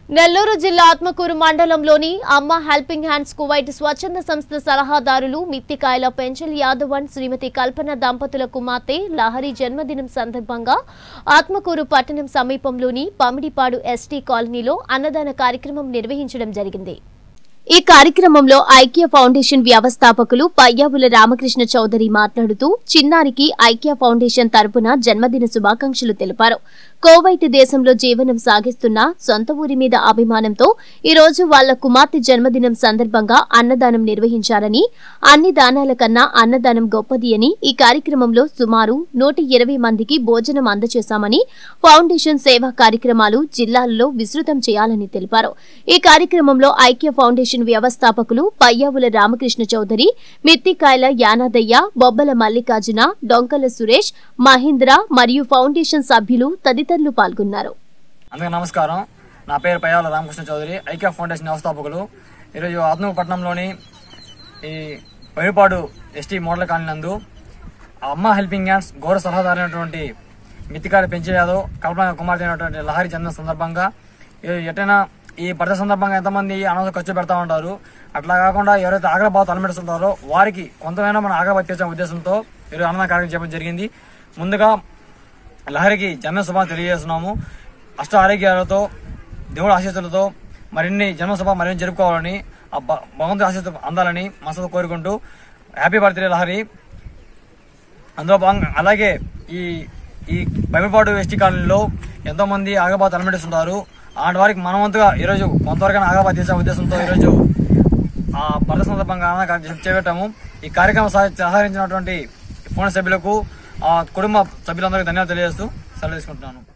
నెల్లూరు జిల్లా ఆత్మకూరు మండలంలోని అమ్మ హెల్పింగ్ హ్యాండ్స్ కువైట్ స్వచ్ఛంద సంస్థ సలహాదారులు మిత్తికాయల పెంచల్ యాదవన్ శ్రీమతి కల్పన దంపతుల కుమార్తె లహరి జన్మదినం సందర్భంగా ఆత్మకూరు పట్టణం సమీపంలోని పమిడిపాడు ఎస్టీ కాలనీలో అన్నదాన కార్యక్రమం నిర్వహించడం జరిగింది ఈ కార్యక్రమంలో ఐక్య ఫౌండేషన్ వ్యవస్థాపకులు పయ్యావుల రామకృష్ణ చౌదరి మాట్లాడుతూ చిన్నారికి ఐక్య ఫౌండేషన్ తరపున జన్మదిన శుభాకాంక్షలు తెలిపారు కోవైట్ దేశంలో జీవనం సాగిస్తున్న సొంత ఊరి మీద అభిమానంతో ఈ రోజు వాళ్ల కుమార్తె జన్మదినం సందర్భంగా అన్నదానం నిర్వహించారని అన్ని దానాల కన్నా అన్నదానం గొప్పది అని ఈ కార్యక్రమంలో సుమారు నూట ఇరవై మందికి భోజనం అందజేశామని ఫౌండేషన్ సేవా కార్యక్రమాలు జిల్లాలలో విస్తృతం చేయాలని తెలిపారు ఈ కార్యక్రమంలో ఐక్య ఫౌండేషన్ వ్యవస్థాపకులు పయ్యావుల రామకృష్ణ చౌదరి మిత్తికాయల యానాదయ్య బొబ్బల మల్లికార్జున డొంకల సురేష్ మహేంద్ర మరియు ఫౌండేషన్ సభ్యులు తదితరులు పాల్గొన్నారు అందరికీ నమస్కారం నా పేరు పయ్యాల రామకృష్ణ చౌదరి ఐక్య ఫౌండేషన్ వ్యవస్థాపకులు ఈరోజు ఆత్మూరు పట్టణంలోని ఈ పైపాడు ఎస్టీ మోడల్ కాలనీ నందు ఆ అమ్మ హెల్పింగ్ హ్యాండ్స్ గౌరవ సలహాదారు అయినటువంటి మిత్తికారి పెంచే యాదవ్ కల్పన కుమార్తె అయినటువంటి లహరి జన్మ సందర్భంగా ఈ ఎటైనా ఈ బర్త్డే సందర్భంగా ఎంతమంది అనవసరం ఖర్చు పెడతా ఉంటారు అట్లా కాకుండా ఎవరైతే ఆగ్రబాత్ తలమెడుతుంటారో వారికి కొంతమైనా మన ఆగ్రబాత్ తీర్చే ఉద్దేశంతో ఈరోజు అన్నదాన కార్యక్రమం చేయడం జరిగింది ముందుగా లహరికి జన్మ శుభ తెలియజేస్తున్నాము అష్ట ఆరోగ్యాలతో దేవుడి ఆశీస్సులతో మరిన్ని జన్మసభ మరిన్ని జరుపుకోవాలని ఆ భ- భగవంతుడి ఆశీస్సు అందాలని మనసుతో కోరుకుంటూ హ్యాపీ బర్త్డే లహరి అందులో భాగంగా అలాగే ఈ ఈ బైబిల్పాడు ఎస్టీ కాలనీలో ఎంతో మంది ఆగబాత్ అలమటిస్తుంటారు అలాంటి వారికి మనవంతుగా ఈరోజు కొంతవరకు ఆగబాత్ చేసే ఉద్దేశంతో ఈరోజు ఆ భర్త సందర్భంగా అన్నదాన కార్యక్రమం చేపట్టాము ఈ కార్యక్రమం సహ- సహకరించినటువంటి ఫోన్ సభ్యులకు ఆ కుటుంబ సభ్యులందరికీ ధన్యవాదాలు తెలియజేస్తూ సెలవు తీసుకుంటున్నాను